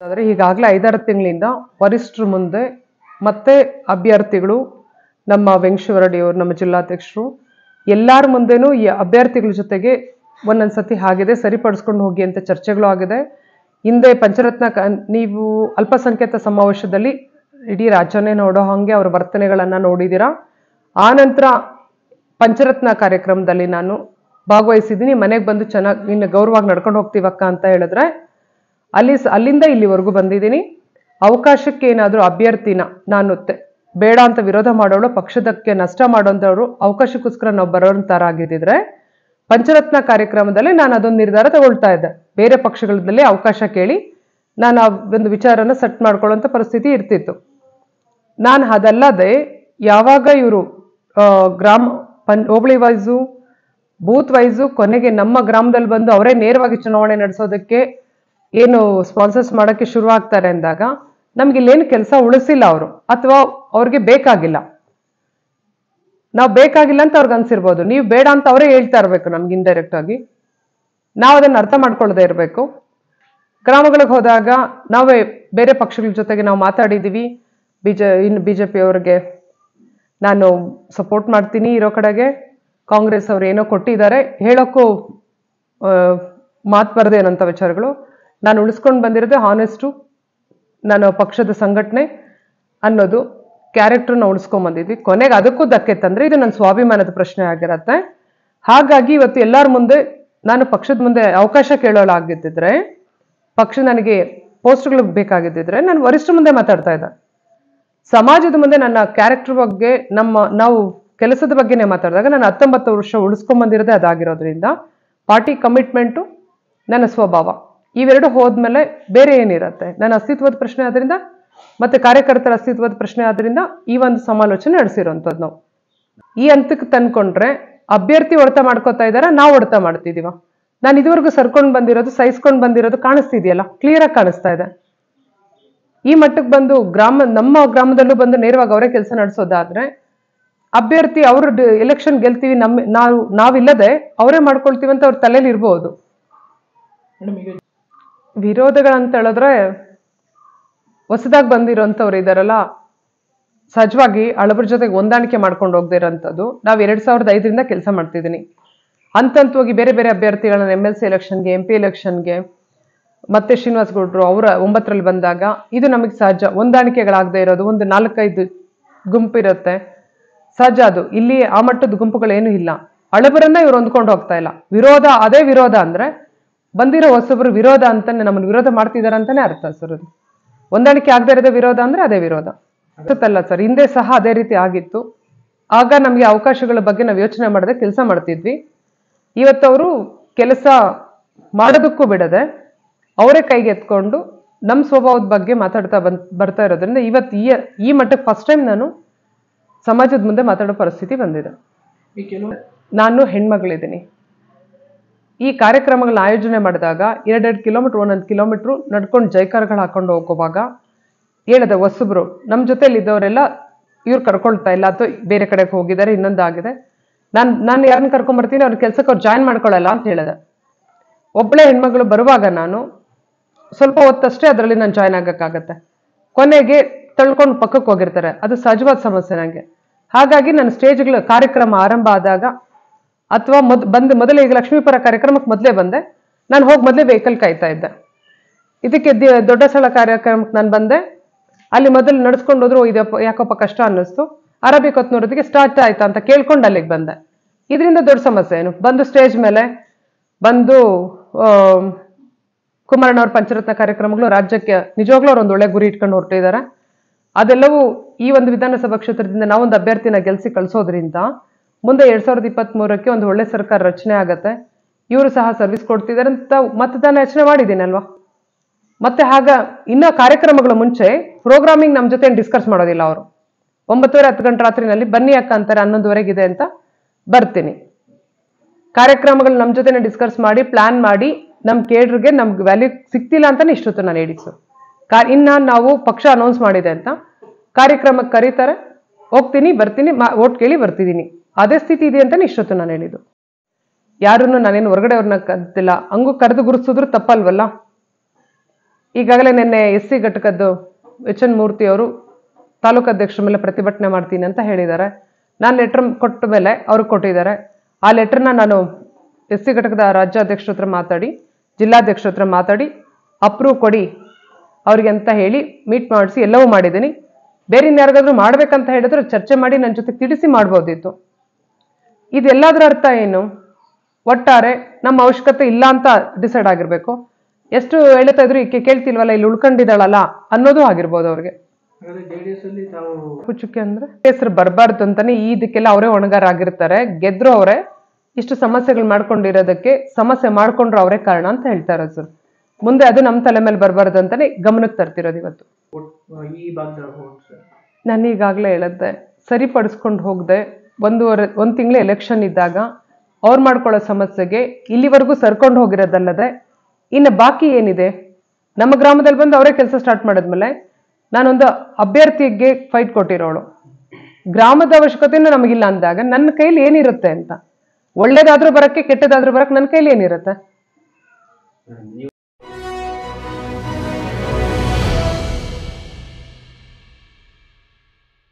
ಆದರೆ ಈಗಾಗಲೇ ಐದಾರು ತಿಂಗಳಿಂದ ವರಿಷ್ಠರ ಮುಂದೆ ಮತ್ತೆ ಅಭ್ಯರ್ಥಿಗಳು ನಮ್ಮ ವೆಂಕಟೇಶ್ವರಡಿ ಅವರು ನಮ್ಮ ಜಿಲ್ಲಾಧ್ಯಕ್ಷರು ಎಲ್ಲರ ಮುಂದೆನೂ ಈ ಅಭ್ಯರ್ಥಿಗಳ ಜೊತೆಗೆ ಒಂದೊಂದು ಸತಿ ಆಗಿದೆ ಸರಿಪಡಿಸ್ಕೊಂಡು ಹೋಗಿ ಅಂತ ಚರ್ಚೆಗಳು ಆಗಿದೆ ಹಿಂದೆ ಪಂಚರತ್ನ ಕ ನೀವು ಅಲ್ಪಸಂಖ್ಯಾತ ಸಮಾವೇಶದಲ್ಲಿ ಇಡೀ ರಾಜ್ಯನೇ ನೋಡೋ ಹಾಗೆ ಅವ್ರ ವರ್ತನೆಗಳನ್ನು ನೋಡಿದ್ದೀರಾ ಆ ನಂತರ ಪಂಚರತ್ನ ಕಾರ್ಯಕ್ರಮದಲ್ಲಿ ನಾನು ಭಾಗವಹಿಸಿದ್ದೀನಿ ಮನೆಗೆ ಬಂದು ಚೆನ್ನಾಗಿ ಇನ್ನು ಗೌರವವಾಗಿ ನಡ್ಕೊಂಡು ಹೋಗ್ತೀವಕ್ಕ ಅಂತ ಹೇಳಿದ್ರೆ ಅಲ್ಲಿ ಸ- ಅಲ್ಲಿಂದ ಇಲ್ಲಿವರೆಗೂ ಬಂದಿದ್ದೀನಿ ಅವಕಾಶಕ್ಕೆ ಏನಾದರೂ ಅಭ್ಯರ್ಥಿನ ನಾನು ತೆ- ಬೇಡ ಅಂತ ವಿರೋಧ ಮಾಡೋಳು ಪಕ್ಷದಕ್ಕೆ ನಷ್ಟ ಮಾಡೋಂಥವ್ರು ಅವಕಾಶಕ್ಕೋಸ್ಕರ ನಾವು ಬರೋಂಥರಾಗಿದ್ದಿದ್ರೆ ಪಂಚರತ್ನ ಕಾರ್ಯಕ್ರಮದಲ್ಲಿ ನಾನು ಅದೊಂದು ನಿರ್ಧಾರ ತಗೊಳ್ತಾ ಇದ್ದೆ ಬೇರೆ ಪಕ್ಷಗಳಲ್ಲಿ ಅವಕಾಶ ಕೇಳಿ ನಾನು ಆ ಒಂದು ವಿಚಾರನ ಸೆಟ್ ಮಾಡ್ಕೊಳ್ಳೋಂಥ ಪರಿಸ್ಥಿತಿ ಇರ್ತಿತ್ತು ನಾನು ಅದಲ್ಲದೆ ಯಾವಾಗ ಇವರು ಗ್ರಾಮ ಪಂ ಹೋಬಳಿ ವೈಸು ಬೂತ್ ವೈಸು ಕೊನೆಗೆ ನಮ್ಮ ಗ್ರಾಮದಲ್ಲಿ ಬಂದು ಅವರೇ ನೇರವಾಗಿ ಚುನಾವಣೆ ನಡೆಸೋದಕ್ಕೆ ಏನು ಸ್ಪಾನ್ಸರ್ಸ್ ಮಾಡೋಕ್ಕೆ ಶುರು ಆಗ್ತಾರೆ ಅಂದಾಗ ನಮ್ಗೆ ಇಲ್ಲೇನು ಕೆಲಸ ಉಳಿಸಿಲ್ಲ ಅವರು ಅಥವಾ ಅವ್ರಿಗೆ ಬೇಕಾಗಿಲ್ಲ ನಾವು ಬೇಕಾಗಿಲ್ಲ ಅಂತ ಅವ್ರಿಗೆ ಅನ್ಸಿರ್ಬೋದು ನೀವು ಬೇಡ ಅಂತ ಅವರೇ ಹೇಳ್ತಾ ಇರಬೇಕು ನಮ್ಗೆ ಇಂಡೈರೆಕ್ಟ್ ಆಗಿ ನಾವು ಅದನ್ನು ಅರ್ಥ ಮಾಡ್ಕೊಳ್ಳದೆ ಇರಬೇಕು ಗ್ರಾಮಗಳಿಗೆ ಹೋದಾಗ ನಾವೇ ಬೇರೆ ಪಕ್ಷಗಳ ಜೊತೆಗೆ ನಾವು ಮಾತಾಡಿದ್ದೀವಿ ಬಿ ಜೆ ಇನ್ನು ಬಿ ಜೆ ಪಿ ಅವ್ರಿಗೆ ನಾನು ಸಪೋರ್ಟ್ ಮಾಡ್ತೀನಿ ಇರೋ ಕಡೆಗೆ ಕಾಂಗ್ರೆಸ್ ಅವ್ರು ಏನೋ ಕೊಟ್ಟಿದ್ದಾರೆ ಹೇಳೋಕ್ಕೂ ಮಾತು ಬರದೆ ಅನ್ನೋಂಥ ವಿಚಾರಗಳು ನಾನು ಉಳಿಸ್ಕೊಂಡು ಬಂದಿರೋದೇ ಹಾನೆಸ್ಟು ನಾನು ಪಕ್ಷದ ಸಂಘಟನೆ ಅನ್ನೋದು ಕ್ಯಾರೆಕ್ಟರ್ನ ಉಳಿಸ್ಕೊಂಡ್ ಬಂದಿದ್ವಿ ಕೊನೆಗೆ ಅದಕ್ಕೂ ಧಕ್ಕೆ ತಂದ್ರೆ ಇದು ನನ್ನ ಸ್ವಾಭಿಮಾನದ ಪ್ರಶ್ನೆ ಆಗಿರತ್ತೆ ಹಾಗಾಗಿ ಇವತ್ತು ಎಲ್ಲರ ಮುಂದೆ ನಾನು ಪಕ್ಷದ ಮುಂದೆ ಅವಕಾಶ ಕೇಳೋಳಾಗಿದ್ದಿದ್ರೆ ಪಕ್ಷ ನನಗೆ ಪೋಸ್ಟ್ಗಳು ಬೇಕಾಗಿದ್ದಿದ್ರೆ ನಾನು ವರಿಷ್ಠ ಮುಂದೆ ಮಾತಾಡ್ತಾ ಇದ್ದೆ ಸಮಾಜದ ಮುಂದೆ ನನ್ನ ಕ್ಯಾರೆಕ್ಟರ್ ಬಗ್ಗೆ ನಮ್ಮ ನಾವು ಕೆಲಸದ ಬಗ್ಗೆನೇ ಮಾತಾಡಿದಾಗ ನಾನು ಹತ್ತೊಂಬತ್ತು ವರ್ಷ ಉಳಿಸ್ಕೊಂಡ್ ಬಂದಿರೋದೇ ಅದಾಗಿರೋದ್ರಿಂದ ಪಾರ್ಟಿ ಕಮಿಟ್ಮೆಂಟು ನನ್ನ ಸ್ವಭಾವ ಇವೆರಡು ಹೋದ್ಮೇಲೆ ಬೇರೆ ಏನಿರತ್ತೆ ನನ್ನ ಅಸ್ತಿತ್ವದ ಪ್ರಶ್ನೆ ಆದ್ರಿಂದ ಮತ್ತೆ ಕಾರ್ಯಕರ್ತರ ಅಸ್ತಿತ್ವದ ಪ್ರಶ್ನೆ ಆದ್ರಿಂದ ಈ ಒಂದು ಸಮಾಲೋಚನೆ ನಡೆಸಿರೋಂಥದ್ದು ನಾವು ಈ ಹಂತಕ್ಕೆ ತಂದ್ಕೊಂಡ್ರೆ ಅಭ್ಯರ್ಥಿ ಹೊಡೆತ ಮಾಡ್ಕೋತಾ ಇದಾರ ನಾವು ಹೊಡೆತ ಮಾಡ್ತಿದೀವ ನಾನು ಇದುವರೆಗೂ ಸರ್ಕೊಂಡು ಬಂದಿರೋದು ಸಹಿಸ್ಕೊಂಡು ಬಂದಿರೋದು ಕಾಣಿಸ್ತಿದೆಯಲ್ಲ ಕ್ಲಿಯರ್ ಆಗಿ ಕಾಣಿಸ್ತಾ ಇದೆ ಈ ಮಟ್ಟಕ್ಕೆ ಬಂದು ಗ್ರಾಮ ನಮ್ಮ ಗ್ರಾಮದಲ್ಲೂ ಬಂದು ನೇರವಾಗಿ ಅವರೇ ಕೆಲಸ ನಡೆಸೋದಾದ್ರೆ ಅಭ್ಯರ್ಥಿ ಅವರು ಎಲೆಕ್ಷನ್ ಗೆಲ್ತೀವಿ ನಮ್ಮ ನಾವು ನಾವಿಲ್ಲದೆ ಅವರೇ ಮಾಡ್ಕೊಳ್ತೀವಿ ಅಂತ ಅವ್ರ ತಲೆಯಲ್ಲಿ ಇರ್ಬೋದು ಮೇಡಮ್ ಈಗ ವಿರೋಧಗಳಂತ ಹೇಳಿದ್ರೆ ಹೊಸದಾಗಿ ಬಂದಿರೋಂಥವ್ರು ಇದಾರಲ್ಲ ಸಹಜವಾಗಿ ಹಳಬ್ರ ಜೊತೆಗೆ ಹೊಂದಾಣಿಕೆ ಮಾಡ್ಕೊಂಡು ಹೋಗದೇ ಇರೋಂಥದ್ದು ನಾವು ಎರಡ್ ಸಾವಿರದ ಐದರಿಂದ ಕೆಲಸ ಮಾಡ್ತಿದ್ದೀನಿ ಹಂತ ಹಂತವಾಗಿ ಬೇರೆ ಬೇರೆ ಅಭ್ಯರ್ಥಿಗಳನ್ನ ಎಮ್ ಎಲ್ ಸಿ ಎಲೆಕ್ಷನ್ಗೆ ಎಂ ಪಿ ಎಲೆಕ್ಷನ್ಗೆ ಮತ್ತೆ ಶ್ರೀನಿವಾಸ್ ಗೌಡ್ರು ಅವರ ಒಂಬತ್ತರಲ್ಲಿ ಬಂದಾಗ ಇದು ನಮಗೆ ಸಹಜ ಹೊಂದಾಣಿಕೆಗಳಾಗದೇ ಇರೋದು ಒಂದು ನಾಲ್ಕೈದು ಗುಂಪಿರುತ್ತೆ ಸಹಜ ಅದು ಇಲ್ಲಿ ಆ ಮಟ್ಟದ ಗುಂಪುಗಳೇನು ಇಲ್ಲ ಹಳಬರನ್ನ ಇವ್ರು ಹೊಂದ್ಕೊಂಡು ಹೋಗ್ತಾ ಇಲ್ಲ ವಿರೋಧ ಅದೇ ವಿರೋಧ ಅಂದ್ರೆ ಬಂದಿರೋ ಹೊಸಬರು ವಿರೋಧ ಅಂತಾನೆ ನಮ್ಮನ್ನು ವಿರೋಧ ಮಾಡ್ತಿದಾರೆ ಅಂತಾನೆ ಅರ್ಥ ಸರ್ ಅದು ಹೊಂದಾಣಿಕೆ ಆಗದೆ ಇರೋದೇ ವಿರೋಧ ಅಂದ್ರೆ ಅದೇ ವಿರೋಧ ಅಷ್ಟೊತ್ತಲ್ಲ ಸರ್ ಹಿಂದೆ ಸಹ ಅದೇ ರೀತಿ ಆಗಿತ್ತು ಆಗ ನಮಗೆ ಅವಕಾಶಗಳ ಬಗ್ಗೆ ನಾವು ಯೋಚನೆ ಮಾಡದೆ ಕೆಲಸ ಮಾಡ್ತಿದ್ವಿ ಇವತ್ತವರು ಕೆಲಸ ಮಾಡೋದಕ್ಕೂ ಬಿಡದೆ ಅವರೇ ಕೈಗೆ ಎತ್ಕೊಂಡು ನಮ್ಮ ಸ್ವಭಾವದ ಬಗ್ಗೆ ಮಾತಾಡ್ತಾ ಬಂದ್ ಬರ್ತಾ ಇರೋದ್ರಿಂದ ಇವತ್ತು ಈ ಈ ಮಟ್ಟಕ್ಕೆ ಫಸ್ಟ್ ಟೈಮ್ ನಾನು ಸಮಾಜದ ಮುಂದೆ ಮಾತಾಡೋ ಪರಿಸ್ಥಿತಿ ಬಂದಿದೆ ಈ ಕೆಲವು ನಾನು ಹೆಣ್ಮಗಳಿದ್ದೀನಿ ಈ ಕಾರ್ಯಕ್ರಮಗಳನ್ನ ಆಯೋಜನೆ ಮಾಡಿದಾಗ ಎರಡೆರಡು ಕಿಲೋಮೀಟ್ರ್ ಒಂದೊಂದು ಕಿಲೋಮೀಟ್ರು ನಡ್ಕೊಂಡು ಜೈಕಾರ್ಗಳು ಹಾಕೊಂಡು ಹೋಗುವಾಗ ಹೇಳಿದೆ ಹೊಸಬ್ರು ನಮ್ಮ ಜೊತೆಲಿ ಇದ್ದವರೆಲ್ಲ ಇವ್ರು ಕರ್ಕೊಳ್ತಾ ಇಲ್ಲ ಅಥವಾ ಬೇರೆ ಕಡೆಗೆ ಹೋಗಿದ್ದಾರೆ ಇನ್ನೊಂದಾಗಿದೆ ನಾನು ನಾನು ಯಾರನ್ನ ಕರ್ಕೊಂಬರ್ತೀನಿ ಅವ್ರ ಕೆಲ್ಸಕ್ಕೆ ಅವ್ರು ಜಾಯಿನ್ ಮಾಡ್ಕೊಳ್ಳಲ್ಲ ಅಂತ ಹೇಳಿದೆ ಒಬ್ಬಳೇ ಹೆಣ್ಮಗಳು ಬರುವಾಗ ನಾನು ಸ್ವಲ್ಪ ಹೊತ್ತಷ್ಟೇ ಅದರಲ್ಲಿ ನಾನು ಜಾಯ್ನ್ ಆಗಕ್ಕಾಗತ್ತೆ ಕೊನೆಗೆ ತಳ್ಕೊಂಡು ಪಕ್ಕಕ್ಕೆ ಹೋಗಿರ್ತಾರೆ ಅದು ಸಹಜವಾದ ಸಮಸ್ಯೆ ನನಗೆ ಹಾಗಾಗಿ ನನ್ನ ಸ್ಟೇಜ್ಗಳ ಕಾರ್ಯಕ್ರಮ ಆರಂಭ ಆದಾಗ ಅಥವಾ ಮೊದ್ ಬಂದು ಮೊದಲೇ ಈಗ ಲಕ್ಷ್ಮೀಪುರ ಕಾರ್ಯಕ್ರಮಕ್ಕೆ ಮೊದಲೇ ಬಂದೆ ನಾನು ಹೋಗಿ ಮೊದಲೇ ವೆಹಿಕಲ್ ಕಾಯ್ತಾ ಇದ್ದೆ ಇದಕ್ಕೆ ದಿ- ದೊಡ್ಡ ಸ್ಥಳ ಕಾರ್ಯಕ್ರಮಕ್ಕೆ ನಾನು ಬಂದೆ ಅಲ್ಲಿ ಮೊದಲು ನಡ್ಸ್ಕೊಂಡು ಹೋದ್ರು ಇದಪ್ಪ ಯಾಕಪ್ಪ ಕಷ್ಟ ಅನ್ನಿಸ್ತು ಅರಬಿ ಕೊತ್ನೂರದಿಗೆ ಸ್ಟಾರ್ಟ್ ಆಯ್ತಾ ಅಂತ ಕೇಳ್ಕೊಂಡು ಅಲ್ಲಿಗೆ ಬಂದೆ ಇದರಿಂದ ದೊಡ್ಡ ಸಮಸ್ಯೆ ಏನು ಬಂದು ಸ್ಟೇಜ್ ಮೇಲೆ ಬಂದು ಆಮ್, ಕುಮಾರಣ್ಣವ್ರ ಪಂಚರತ್ನ ಕಾರ್ಯಕ್ರಮಗಳು ರಾಜ್ಯಕ್ಕೆ ನಿಜವಾಗ್ಲೂ ಅವ್ರು ಒಂದು ಒಳ್ಳೆ ಗುರಿ ಇಟ್ಕೊಂಡು ಹೊರಟಿದ್ದಾರೆ ಅದೆಲ್ಲವೂ ಈ ಒಂದು ವಿಧಾನಸಭಾ ಕ್ಷೇತ್ರದಿಂದ ನಾವೊಂದು ಅಭ್ಯರ್ಥಿನ ಗೆಲ್ಸಿ ಕಳಿಸೋದ್ರಿಂದ ಮುಂದೆ ಎರಡ್ ಸಾವಿರದ ಇಪ್ಪತ್ತ್ ಮೂರಕ್ಕೆ ಒಂದು ಒಳ್ಳೆ ಸರ್ಕಾರ ರಚನೆ ಆಗತ್ತೆ ಇವರು ಸಹ ಸರ್ವಿಸ್ ಕೊಡ್ತಿದ್ದಾರೆ ಅಂತ ಮತದಾನ ಯೋಚನೆ ಮಾಡಿದ್ದೀನಲ್ವಾ ಮತ್ತೆ ಆಗ ಇನ್ನ ಕಾರ್ಯಕ್ರಮಗಳ ಮುಂಚೆ ಪ್ರೋಗ್ರಾಮಿಂಗ್ ನಮ್ಮ ಜೊತೆ ಡಿಸ್ಕಸ್ ಮಾಡೋದಿಲ್ಲ ಅವರು ಒಂಬತ್ತುವರೆ ಹತ್ತು ಗಂಟೆ ರಾತ್ರಿನಲ್ಲಿ ಬನ್ನಿ ಅಕ್ಕ ಅಂತಾರೆ ಹನ್ನೊಂದುವರೆಗಿದೆ ಅಂತ ಬರ್ತೀನಿ ಕಾರ್ಯಕ್ರಮಗಳು ನಮ್ಮ ಜೊತೆನೆ ಡಿಸ್ಕಸ್ ಮಾಡಿ ಪ್ಲಾನ್ ಮಾಡಿ ನಮ್ಮ ಕೇಡ್ರಿಗೆ ನಮ್ಗೆ ವ್ಯಾಲ್ಯೂ ಸಿಗ್ತಿಲ್ಲ ಅಂತಾನೆ ಇಷ್ಟೊತ್ತು ನಾನು ಹೇಳಿದ್ದು ಕಾ ಇನ್ನ ನಾವು ಪಕ್ಷ ಅನೌನ್ಸ್ ಮಾಡಿದೆ ಅಂತ ಕಾರ್ಯಕ್ರಮಕ್ಕೆ ಕರೀತಾರೆ ಹೋಗ್ತೀನಿ ಬರ್ತೀನಿ ಓಟ್ ಕೇಳಿ ಬರ್ತಿದ್ದೀನಿ ಅದೇ ಸ್ಥಿತಿ ಇದೆ ಅಂತಾನೆ ಇಷ್ಟೊತ್ತು ನಾನು ಹೇಳಿದ್ದು ಯಾರನ್ನು ನಾನೇನು ಹೊರಗಡೆ ಅವ್ರನ್ನ ಕದ್ದಿಲ್ಲ ಹಂಗೂ ಕರೆದು ಗುರುತಿಸಿದ್ರು ತಪ್ಪಲ್ವಲ್ಲ ಈಗಾಗಲೇ ನಿನ್ನೆ ಎಸ್ ಸಿ ಘಟಕದ್ದು ಎಚ್ ಎನ್ ಮೂರ್ತಿ ಅವರು ತಾಲೂಕು ಅಧ್ಯಕ್ಷರ ಮೇಲೆ ಪ್ರತಿಭಟನೆ ಮಾಡ್ತೀನಿ ಅಂತ ಹೇಳಿದ್ದಾರೆ ನಾನು ಲೆಟರ್ ಕೊಟ್ಟ ಮೇಲೆ ಅವ್ರಿಗೆ ಕೊಟ್ಟಿದ್ದಾರೆ ಆ ಲೆಟರ್ನ ನಾನು ಎಸ್ ಸಿ ಘಟಕದ ರಾಜ್ಯಾಧ್ಯಕ್ಷರ ಹತ್ರ ಮಾತಾಡಿ ಜಿಲ್ಲಾಧ್ಯಕ್ಷರ ಹತ್ರ ಮಾತಾಡಿ ಅಪ್ರೂವ್ ಕೊಡಿ ಅವ್ರಿಗೆ ಅಂತ ಹೇಳಿ ಮೀಟ್ ಮಾಡಿಸಿ ಎಲ್ಲವೂ ಮಾಡಿದ್ದೀನಿ ಬೇರೆ ಇನ್ಯಾರಿಗಾದ್ರೂ ಮಾಡ್ಬೇಕಂತ ಹೇಳಿದ್ರೆ ಚರ್ಚೆ ಮಾಡಿ ನನ್ನ ಜೊತೆ ತಿಳಿಸಿ ಮಾಡ್ಬೋದಿತ್ತು ಇದೆಲ್ಲದರ ಅರ್ಥ ಏನು ಒಟ್ಟಾರೆ ನಮ್ಮ ಅವಶ್ಯಕತೆ ಇಲ್ಲ ಅಂತ ಡಿಸೈಡ್ ಆಗಿರ್ಬೇಕು ಎಷ್ಟು ಹೇಳ್ತಾ ಇದ್ರು ಈಕೆ ಕೇಳ್ತಿಲ್ವಲ್ಲ ಇಲ್ಲಿ ಉಳ್ಕೊಂಡಿದ್ದಾಳಲ್ಲ ಅನ್ನೋದು ಆಗಿರ್ಬೋದು ಅವ್ರಿಗೆ ಹಾಗಾದ್ರೆ ಜೆ ಡಿ ಎಸ್ ಅಲ್ಲಿ ತಾವು ಹುಚ್ಚುಕ್ಕೆ ಅಂದ್ರೆ ಹೆಸರು ಬರಬಾರ್ದು ಅಂತಾನೆ ಈ ಇದಕ್ಕೆಲ್ಲ ಅವರೇ ಹೊಣೆಗಾರ ಆಗಿರ್ತಾರೆ ಗೆದ್ರು ಅವರೇ ಇಷ್ಟು ಸಮಸ್ಯೆಗಳು ಮಾಡ್ಕೊಂಡಿರೋದಕ್ಕೆ ಸಮಸ್ಯೆ ಮಾಡ್ಕೊಂಡ್ರು ಅವರೇ ಕಾರಣ ಅಂತ ಹೇಳ್ತಾ ಇರೋದು ಸರ್ ಮುಂದೆ ಅದು ನಮ್ಮ ತಲೆ ಮೇಲೆ ಬರಬಾರ್ದು ಅಂತಾನೆ ಗಮನಕ್ಕೆ ತರ್ತಿರೋದು ಇವತ್ತು vote, ಆ, ಈ ಭಾಗದ vote ಸರ್ ನಾನು ಈಗಾಗಲೇ ಹೇಳಿದ್ದೆ ಸರಿಪಡಿಸ್ಕೊಂಡು ಹೋಗದೆ ಒಂದೂವರೆ ಒಂದು ತಿಂಗಳು ಎಲೆಕ್ಷನ್ ಇದ್ದಾಗ ಅವ್ರು ಮಾಡ್ಕೊಳ್ಳೋ ಸಮಸ್ಯೆಗೆ ಇಲ್ಲಿವರೆಗೂ ಸರ್ಕೊಂಡು ಹೋಗಿರೋದಲ್ಲದೆ ಇನ್ನು ಬಾಕಿ ಏನಿದೆ ನಮ್ಮ ಗ್ರಾಮದಲ್ಲಿ ಬಂದು ಅವರೇ ಕೆಲಸ ಸ್ಟಾರ್ಟ್ ಮಾಡಿದ್ಮೇಲೆ ನಾನೊಂದು ಅಭ್ಯರ್ಥಿಗೆ ಫೈಟ್ ಕೊಟ್ಟಿರೋಳು ಗ್ರಾಮದ ಅವಶ್ಯಕತೆನೂ ನಮಗಿಲ್ಲ ಅಂದಾಗ ನನ್ನ ಕೈಲಿ ಏನಿರುತ್ತೆ ಅಂತ ಒಳ್ಳೇದಾದ್ರೂ ಬರಕ್ಕೆ ಕೆಟ್ಟದಾದ್ರೂ ಬರಕ್ಕೆ ನನ್ನ ಕೈಲಿ ಏನಿರುತ್ತೆ